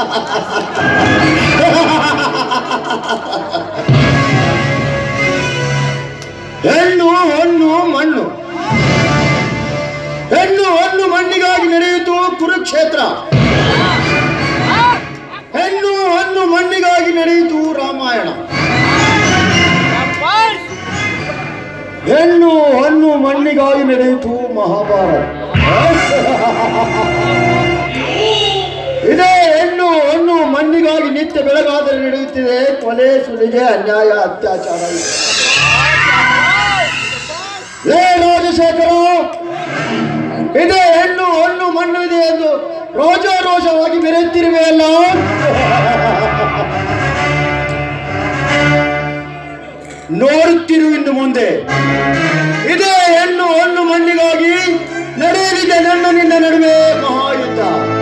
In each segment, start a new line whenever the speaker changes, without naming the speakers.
ಹೆಣ್ಣು ಹೊನ್ನು ಮಣ್ಣು ಹೆಣ್ಣು ಹೊನ್ನು ಮಣ್ಣಿಗಾಗಿ ನಡೆಯಿತು ಕುರುಕ್ಷೇತ್ರ ಹೆಣ್ಣು ಹೊನ್ನು ಮಣ್ಣಿಗಾಗಿ ನಡೆಯಿತು ರಾಮಾಯಣ ಹೆಣ್ಣು ಹೊನ್ನು ಮಣ್ಣಿಗಾಗಿ ನಡೆಯಿತು ಮಹಾಭಾರತ ಇದೇ ಹೆಣ್ಣು ಹೊನ್ನು ಮಣ್ಣಿಗಾಗಿ ನಿತ್ಯ ಬೆಳಗಾದರೆ ನಡೆಯುತ್ತಿದೆ ಕೊಲೆ ಸುಲಿಗೆ ಅನ್ಯಾಯ ಅತ್ಯಾಚಾರ ಲೇ ರಾಜಶೇಖರ ಇದೇ ಹೆಣ್ಣು ಹೊನ್ನು ಮಣ್ಣು ಇದೆ ಎಂದು ರೋಜಾರೋಷವಾಗಿ ಮೆರೆಯುತ್ತಿರುವೆಯಲ್ಲ ನೋಡುತ್ತಿರು ಇನ್ನು ಮುಂದೆ ಇದೇ ಹೆಣ್ಣು ಹೊನ್ನು ಮಣ್ಣಿಗಾಗಿ ನಡೆಯಲಿದೆ ನನ್ನ ನಿನ್ನ ನಡುವೆ ಮಹಾಯುದ್ಧ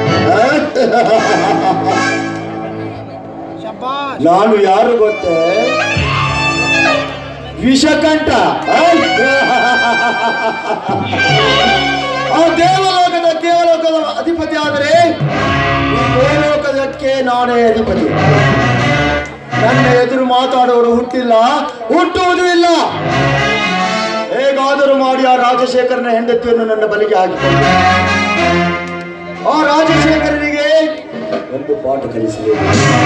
ನಾನು ಯಾರು ಗೊತ್ತೇ ವಿಷಕಂಠ ಆ ದೇವಲೋಕದ ದೇವಲೋಕದ ಅಧಿಪತಿ ಆದರೆ ಈ ದೇವಲೋಕದಕ್ಕೆ ನಾನೇ ಅಧಿಪತಿ ನನ್ನ ಎದುರು ಮಾತಾಡೋರು ಹುಟ್ಟಿಲ್ಲ ಹುಟ್ಟುವುದೂ ಇಲ್ಲ ಹೇಗಾದರೂ ಮಾಡಿ ಆ ರಾಜಶೇಖರನ ಹೆಂಡತಿಯನ್ನು ನನ್ನ ಬಲಿಗೆ ಹಾಕಿಕೊಂಡು ಆ ರಾಜಶೇಖರನಿಗೆ ಒಂದು ಪಾಠ ಕಲಿಸಬೇಕು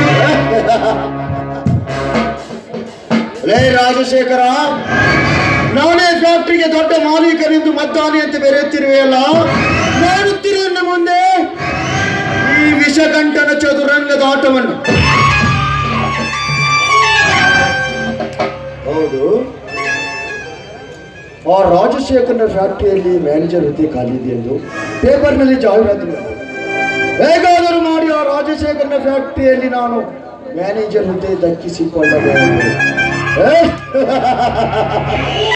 ಲೇ ರಾಜಶೇಖರ ನಾನೇ ಫ್ಯಾಕ್ಟ್ರಿಗೆ ದೊಡ್ಡ ಮಾಲೀಕನೆಂದು ಮದ್ದಾನೆ ಅಂತ ಬೆರೆಯುತ್ತಿರುವೆಯಲ್ಲ ನೋಡುತ್ತಿರು ನನ್ನ ಮುಂದೆ ಈ ವಿಷಕಂಠನ ಚದುರಂಗದ ಆಟವನ್ನು ಹೌದು ಆ ರಾಜಶೇಖರನ ಫ್ಯಾಕ್ಟರಿಯಲ್ಲಿ ಮ್ಯಾನೇಜರ್ ಹುದ್ದೆ ಖಾಲಿ ಇದೆ ಎಂದು ಪೇಪರ್ನಲ್ಲಿ ಜಾಹೀರಾತು ಮಾಡಿದೆ. ಹೇಗಾದರೂ ಮಾಡಿ ಆ ರಾಜಶೇಖರನ ಫ್ಯಾಕ್ಟರಿಯಲ್ಲಿ ನಾನು ಮ್ಯಾನೇಜರ್ ಹುದ್ದೆ ದಕ್ಕಿಸಿಕೊಳ್ಳಬೇಕು ಏ?